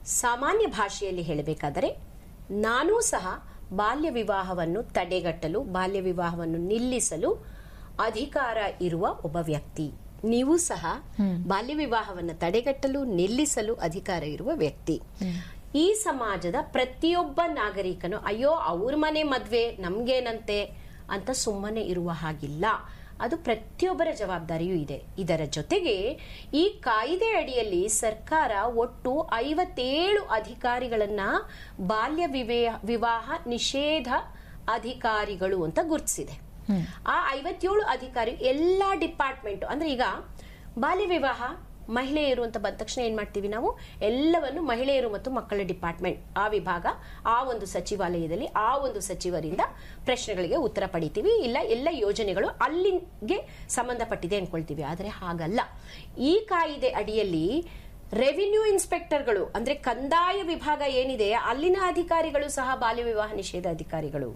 ಸಾಮಾನ್ಯ ಭಾಷೆಯಲ್ಲಿ ಹೇಳಬೇಕಾದರೆ ನಾನೂ ಸಹ ಬಾಲ್ಯ ವಿವಾಹವನ್ನು ತಡೆಗಟ್ಟಲು ಬಾಲ್ಯ ವಿವಾಹವನ್ನು ನಿಲ್ಲಿಸಲು ಅಧಿಕಾರ ಇರುವ ಒಬ್ಬ ವ್ಯಕ್ತಿ ನೀವು ಸಹ ಬಾಲ್ಯ ವಿವಾಹವನ್ನು ತಡೆಗಟ್ಟಲು ನಿಲ್ಲಿಸಲು ಅಧಿಕಾರ ಇರುವ ವ್ಯಕ್ತಿ ಈ ಸಮಾಜದ ಪ್ರತಿಯೊಬ್ಬ ನಾಗರಿಕನು ಅಯ್ಯೋ ಅವ್ರ ಮನೆ ಮದ್ವೆ ನಮ್ಗೇನಂತೆ ಅಂತ ಸುಮ್ಮನೆ ಇರುವ ಹಾಗಿಲ್ಲ ಅದು ಪ್ರತಿಯೊಬ್ಬರ ಜವಾಬ್ದಾರಿಯೂ ಇದೆ ಇದರ ಜೊತೆಗೆ ಈ ಕಾಯ್ದೆ ಅಡಿಯಲ್ಲಿ ಸರ್ಕಾರ ಒಟ್ಟು ಐವತ್ತೇಳು ಅಧಿಕಾರಿಗಳನ್ನ ಬಾಲ್ಯ ವಿವೇ- ವಿವಾಹ ನಿಷೇಧ ಅಧಿಕಾರಿಗಳು ಅಂತ ಗುರುತಿಸಿದೆ ಆ ಐವತ್ತೇಳು ಅಧಿಕಾರಿ ಎಲ್ಲಾ ಡಿಪಾರ್ಟ್ಮೆಂಟ್ ಅಂದ್ರೆ ಈಗ ಬಾಲ್ಯ ವಿವಾಹ ಮಹಿಳೆಯರು ಅಂತ ಬಂದ ತಕ್ಷಣ ಏನ್ ಮಾಡ್ತೀವಿ ನಾವು ಎಲ್ಲವನ್ನು ಮಹಿಳೆಯರು ಮತ್ತು ಮಕ್ಕಳ ಡಿಪಾರ್ಟ್ಮೆಂಟ್ ಆ ವಿಭಾಗ ಆ ಒಂದು ಸಚಿವಾಲಯದಲ್ಲಿ ಆ ಒಂದು ಸಚಿವರಿಂದ ಪ್ರಶ್ನೆಗಳಿಗೆ ಉತ್ತರ ಪಡಿತೀವಿ ಇಲ್ಲ ಎಲ್ಲ ಯೋಜನೆಗಳು ಅಲ್ಲಿಗೆ ಸಂಬಂಧಪಟ್ಟಿದೆ ಅನ್ಕೊಳ್ತೀವಿ ಆದರೆ ಹಾಗಲ್ಲ ಈ ಕಾಯಿದೆ ಅಡಿಯಲ್ಲಿ ರೆವಿನ್ಯೂ ಇನ್ಸ್ಪೆಕ್ಟರ್ಗಳು ಅಂದ್ರೆ ಕಂದಾಯ ವಿಭಾಗ ಏನಿದೆ ಅಲ್ಲಿನ ಅಧಿಕಾರಿಗಳು ಸಹ ಬಾಲ್ಯ ವಿವಾಹ ನಿಷೇಧ ಅಧಿಕಾರಿಗಳು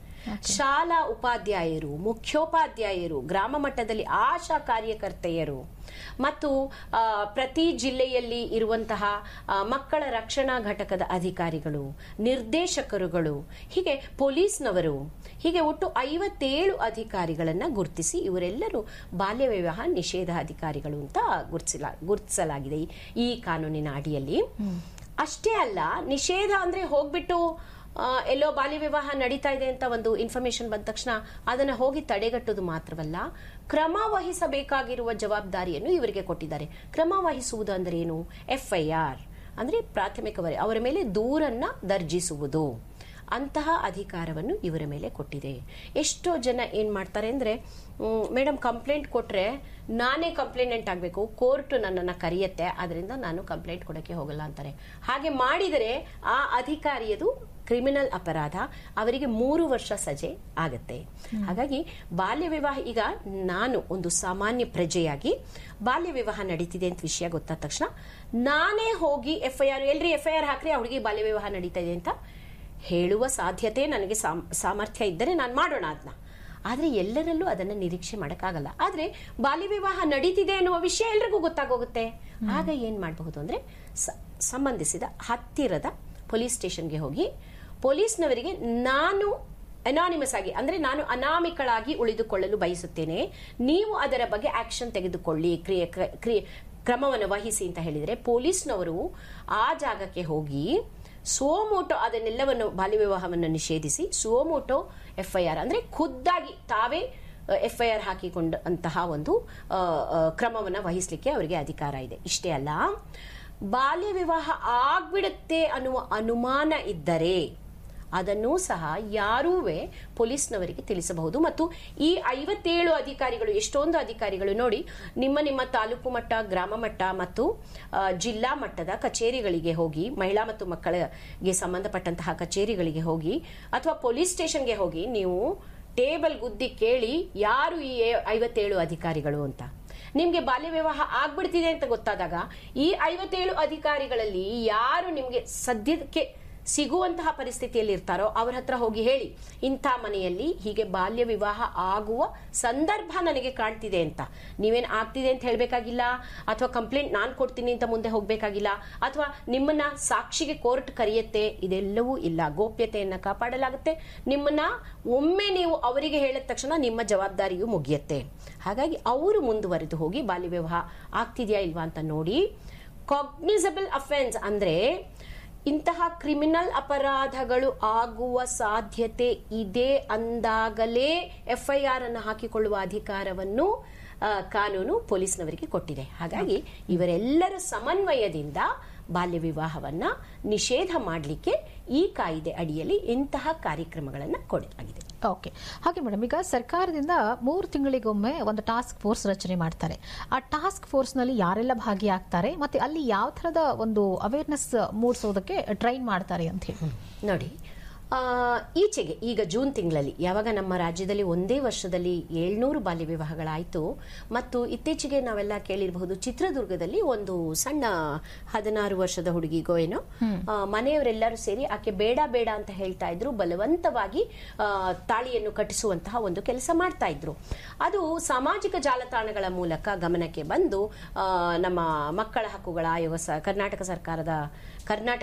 ಶಾಲಾ ಉಪಾಧ್ಯಾಯರು ಮುಖ್ಯೋಪಾಧ್ಯಾಯರು ಗ್ರಾಮ ಮಟ್ಟದಲ್ಲಿ ಆಶಾ ಕಾರ್ಯಕರ್ತೆಯರು ಮತ್ತು ಆ, ಪ್ರತಿ ಜಿಲ್ಲೆಯಲ್ಲಿ ಇರುವಂತಹ ಆ, ಮಕ್ಕಳ ರಕ್ಷಣಾ ಘಟಕದ ಅಧಿಕಾರಿಗಳು ನಿರ್ದೇಶಕರುಗಳು ಹೀಗೆ ಪೊಲೀಸ್ನವರು ಹೀಗೆ ಒಟ್ಟು ಐವತ್ತೇಳು ಅಧಿಕಾರಿಗಳನ್ನ ಗುರುತಿಸಿ ಇವರೆಲ್ಲರೂ ಬಾಲ್ಯ ವಿವಾಹ ನಿಷೇಧ ಅಧಿಕಾರಿಗಳು ಅಂತ ಗುರುತಿಸಲ ಗುರುತಿಸಲಾಗಿದೆ ಈ- ಈ ಕಾನೂನಿನ ಅಡಿಯಲ್ಲಿ ಅಷ್ಟೇ ಅಲ್ಲ ನಿಷೇಧ ಅಂದ್ರೆ ಹೋಗ್ಬಿಟ್ಟು ಆ, ಎಲ್ಲೋ ಬಾಲ್ಯ ವಿವಾಹ ನಡೀತಾ ಇದೆ ಅಂತ ಒಂದು ಇನ್ಫಾರ್ಮೇಶನ್ ಬಂದ ತಕ್ಷಣ ಅದನ್ನ ಹೋಗಿ ತಡೆಗಟ್ಟೋದು ಮಾತ್ರವಲ್ಲ ಕ್ರಮ ವಹಿಸಬೇಕಾಗಿರುವ ಜವಾಬ್ದಾರಿಯನ್ನು ಇವರಿಗೆ ಕೊಟ್ಟಿದ್ದಾರೆ ಕ್ರಮ ವಹಿಸುವುದು ಅಂದ್ರೆ ಏನು ಎಫ್ಐಆರ್ ಅಂದ್ರೆ ಪ್ರಾಥಮಿಕವರೆ ಅವರ ಮೇಲೆ ದೂರನ್ನ ದರ್ಜಿಸುವುದು ಅಂತಹ ಅಧಿಕಾರವನ್ನು ಇವರ ಮೇಲೆ ಕೊಟ್ಟಿದೆ ಎಷ್ಟೋ ಜನ ಏನ್ ಮಾಡ್ತಾರೆ ಅಂದ್ರೆ ಮೇಡಮ್ ಕಂಪ್ಲೇಂಟ್ ಕೊಟ್ರೆ ನಾನೇ ಕಂಪ್ಲೇಂಟ್ ಆಗಬೇಕು ಕೋರ್ಟ್ ನನ್ನನ್ನು ಕರೆಯುತ್ತೆ ಅದರಿಂದ ನಾನು ಕಂಪ್ಲೇಂಟ್ ಕೊಡಕ್ಕೆ ಹೋಗಲ್ಲ ಅಂತಾರೆ ಹಾಗೆ ಮಾಡಿದರೆ ಆ ಅಧಿಕಾರಿಯದು ಕ್ರಿಮಿನಲ್ ಅಪರಾಧ ಅವರಿಗೆ ಮೂರು ವರ್ಷ ಸಜೆ ಆಗತ್ತೆ ಹಾಗಾಗಿ ಬಾಲ್ಯ ವಿವಾಹ ಈಗ ನಾನು ಒಂದು ಸಾಮಾನ್ಯ ಪ್ರಜೆಯಾಗಿ ಬಾಲ್ಯ ವಿವಾಹ ನಡೀತಿದೆ ಅಂತ ವಿಷಯ ಗೊತ್ತಾದ ತಕ್ಷಣ ನಾನೇ ಹೋಗಿ ಎಫ್ ಐ ಆರ್ ಎಲ್ರಿ ಎಫ್ ಐ ಆರ್ ಹಾಕ್ರಿ ಅವ್ರಿಗೆ ಬಾಲ್ಯ ವಿವಾಹ ನಡೀತಾ ಇದೆ ಅಂತ ಹೇಳುವ ಸಾಧ್ಯತೆ ನನಗೆ ಸಾಮ್- ಸಾಮರ್ಥ್ಯ ಇದ್ದರೆ ನಾನು ಮಾಡೋಣ ಅದನ್ನ ಆದ್ರೆ ಎಲ್ಲರಲ್ಲೂ ಅದನ್ನ ನಿರೀಕ್ಷೆ ಮಾಡಕ್ಕಾಗಲ್ಲ ಆದ್ರೆ ಬಾಲ್ಯ ವಿವಾಹ ನಡೀತಿದೆ ಅನ್ನುವ ವಿಷಯ ಎಲ್ರಿಗೂ ಗೊತ್ತಾಗೋಗುತ್ತೆ ಆಗ ಏನ್ ಮಾಡಬಹುದು ಅಂದ್ರೆ ಸ- ಸಂಬಂಧಿಸಿದ ಹತ್ತಿರದ ಪೊಲೀಸ್ ಸ್ಟೇಷನ್ಗೆ ಹೋಗಿ ಪೊಲೀಸ್ನವರಿಗೆ ನಾನು ಅನಾನಿಮಸ್ ಆಗಿ ಅಂದ್ರೆ ನಾನು ಅನಾಮಿಕಳಾಗಿ ಉಳಿದುಕೊಳ್ಳಲು ಬಯಸುತ್ತೇನೆ ನೀವು ಅದರ ಬಗ್ಗೆ ಆಕ್ಷನ್ ತೆಗೆದುಕೊಳ್ಳಿ ಕ್ರಿಯೆ ಕ್ರಿಯೆ ಕ್ರಮವನ್ನು ವಹಿಸಿ ಅಂತ ಹೇಳಿದರೆ ಪೊಲೀಸ್ನವರು ಆ ಜಾಗಕ್ಕೆ ಹೋಗಿ ಸೋಮೋಟೋ ಅದನ್ನೆಲ್ಲವನ್ನು ಬಾಲ್ಯ ವಿವಾಹವನ್ನು ನಿಷೇಧಿಸಿ ಸೋಮೋಟೋ ಎಫ್ಐಆರ್ ಅಂದ್ರೆ ಖುದ್ದಾಗಿ ತಾವೇ ಎಫ್ಐಆರ್ ಹಾಕಿಕೊಂಡ ಅಂತಹ ಒಂದು ಆ, ಆ, ಕ್ರಮವನ್ನು ವಹಿಸಲಿಕ್ಕೆ ಅವರಿಗೆ ಅಧಿಕಾರ ಇದೆ ಇಷ್ಟೇ ಅಲ್ಲ ಬಾಲ್ಯ ವಿವಾಹ ಆಗ್ಬಿಡುತ್ತೆ ಅನ್ನುವ ಅನುಮಾನ ಇದ್ದರೆ ಅದನ್ನೂ ಸಹ ಯಾರೂವೇ ಪೊಲೀಸ್ನವರಿಗೆ ತಿಳಿಸಬಹುದು ಮತ್ತು ಈ ಐವತ್ತೇಳು ಅಧಿಕಾರಿಗಳು ಎಷ್ಟೊಂದು ಅಧಿಕಾರಿಗಳು ನೋಡಿ ನಿಮ್ಮ ನಿಮ್ಮ ತಾಲೂಕು ಮಟ್ಟ ಗ್ರಾಮ ಮಟ್ಟ ಮತ್ತು ಆ, ಜಿಲ್ಲಾ ಮಟ್ಟದ ಕಚೇರಿಗಳಿಗೆ ಹೋಗಿ ಮಹಿಳಾ ಮತ್ತು ಮಕ್ಕಳಿಗೆ ಸಂಬಂಧಪಟ್ಟಂತಹ ಕಚೇರಿಗಳಿಗೆ ಹೋಗಿ ಅಥವಾ ಪೊಲೀಸ್ ಸ್ಟೇಷನ್ಗೆ ಹೋಗಿ ನೀವು ಟೇಬಲ್ ಗುದ್ದಿ ಕೇಳಿ ಯಾರು ಈ ಏ- ಐವತ್ತೇಳು ಅಧಿಕಾರಿಗಳು ಅಂತ ನಿಮ್ಗೆ ಬಾಲ್ಯ ವಿವಾಹ ಆಗ್ಬಿಡ್ತಿದೆ ಅಂತ ಗೊತ್ತಾದಾಗ ಈ ಐವತ್ತೇಳು ಅಧಿಕಾರಿಗಳಲ್ಲಿ ಯಾರು ನಿಮ್ಗೆ ಸದ್ಯಕ್ಕೆ ಸಿಗುವಂತಹ ಪರಿಸ್ಥಿತಿಯಲ್ಲಿ ಇರ್ತಾರೋ ಅವ್ರ ಹತ್ರ ಹೋಗಿ ಹೇಳಿ ಇಂಥ ಮನೆಯಲ್ಲಿ ಹೀಗೆ ಬಾಲ್ಯ ವಿವಾಹ ಆಗುವ ಸಂದರ್ಭ ನನಗೆ ಕಾಣ್ತಿದೆ ಅಂತ ನೀವೇನ್ ಆಗ್ತಿದೆ ಅಂತ ಹೇಳ್ಬೇಕಾಗಿಲ್ಲ ಅಥವಾ ಕಂಪ್ಲೇಂಟ್ ನಾನ್ ಕೊಡ್ತೀನಿ ಅಂತ ಮುಂದೆ ಹೋಗ್ಬೇಕಾಗಿಲ್ಲ ಅಥವಾ ನಿಮ್ಮನ್ನ ಸಾಕ್ಷಿಗೆ ಕೋರ್ಟ್ ಕರೆಯುತ್ತೆ ಇದೆಲ್ಲವೂ ಇಲ್ಲ ಗೋಪ್ಯತೆಯನ್ನ ಕಾಪಾಡಲಾಗುತ್ತೆ ನಿಮ್ಮನ್ನ ಒಮ್ಮೆ ನೀವು ಅವರಿಗೆ ಹೇಳಿದ ತಕ್ಷಣ ನಿಮ್ಮ ಜವಾಬ್ದಾರಿಯು ಮುಗಿಯುತ್ತೆ ಹಾಗಾಗಿ ಅವರು ಮುಂದುವರೆದು ಹೋಗಿ ಬಾಲ್ಯ ವಿವಾಹ ಆಗ್ತಿದ್ಯಾ ಇಲ್ವಾ ಅಂತ ನೋಡಿ ಕಾಗ್ನಿಸಬಲ್ ಅಫೆನ್ಸ್ ಅಂದ್ರೆ ಇಂತಹ ಕ್ರಿಮಿನಲ್ ಅಪರಾಧಗಳು ಆಗುವ ಸಾಧ್ಯತೆ ಇದೆ ಅಂದಾಗಲೇ ಎಫ್ಐಆರ್ ಅನ್ನು ಹಾಕಿಕೊಳ್ಳುವ ಅಧಿಕಾರವನ್ನು ಆ, ಕಾನೂನು ಪೊಲೀಸ್ನವರಿಗೆ ಕೊಟ್ಟಿದೆ ಹಾಗಾಗಿ ಇವರೆಲ್ಲರ ಸಮನ್ವಯದಿಂದ ಬಾಲ್ಯ ವಿವಾಹವನ್ನ ನಿಷೇಧ ಮಾಡಲಿಕ್ಕೆ ಈ ಕಾಯ್ದೆ ಅಡಿಯಲ್ಲಿ ಇಂತಹ ಕಾರ್ಯಕ್ರಮಗಳನ್ನು ಕೊಡಲಾಗಿದೆ ಓಕೆ ಹಾಗೆ ಮೇಡಮ್ ಈಗ ಸರ್ಕಾರದಿಂದ ಮೂರು ತಿಂಗಳಿಗೊಮ್ಮೆ ಒಂದು ಟಾಸ್ಕ್ ಫೋರ್ಸ್ ರಚನೆ ಮಾಡ್ತಾರೆ ಆ ಟಾಸ್ಕ್ ಫೋರ್ಸ್ ನಲ್ಲಿ ಯಾರೆಲ್ಲ ಭಾಗಿಯಾಗ್ತಾರೆ ಮತ್ತೆ ಅಲ್ಲಿ ಯಾವ ತರದ ಒಂದು ಅವೇರ್ನೆಸ್ ಮೂಡಿಸೋದಕ್ಕೆ ಟ್ರೈನ್ ಮಾಡ್ತಾರೆ ಅಂತ ಹೇಳಿ ನೋಡಿ ಆ, ಈಚೆಗೆ ಈಗ ಜೂನ್ ತಿಂಗಳಲ್ಲಿ ಯಾವಾಗ ನಮ್ಮ ರಾಜ್ಯದಲ್ಲಿ ಒಂದೇ ವರ್ಷದಲ್ಲಿ ಏಳ್ನೂರು ಬಾಲ್ಯ ವಿವಾಹಗಳಾಯಿತು ಮತ್ತು ಇತ್ತೀಚೆಗೆ ನಾವೆಲ್ಲ ಕೇಳಿರಬಹುದು ಚಿತ್ರದುರ್ಗದಲ್ಲಿ ಒಂದು ಸಣ್ಣ ಹದಿನಾರು ವರ್ಷದ ಹುಡುಗಿಗೋ ಏನೋ ಆ, ಮನೆಯವರೆಲ್ಲರೂ ಸೇರಿ ಆಕೆ ಬೇಡ ಬೇಡ ಅಂತ ಹೇಳ್ತಾ ಇದ್ರು ಬಲವಂತವಾಗಿ ಆ, ತಾಳಿಯನ್ನು ಕಟ್ಟಿಸುವಂತಹ ಒಂದು ಕೆಲಸ ಮಾಡ್ತಾ ಇದ್ರು ಅದು ಸಾಮಾಜಿಕ ಜಾಲತಾಣಗಳ ಮೂಲಕ ಗಮನಕ್ಕೆ ಬಂದು ಆ, ನಮ್ಮ ಮಕ್ಕಳ ಹಕ್ಕುಗಳ ಆಯೋಗ ಸ- ಕರ್ನಾಟಕ ಸರ್ಕಾರದ ಕರ್ನಾಟಕ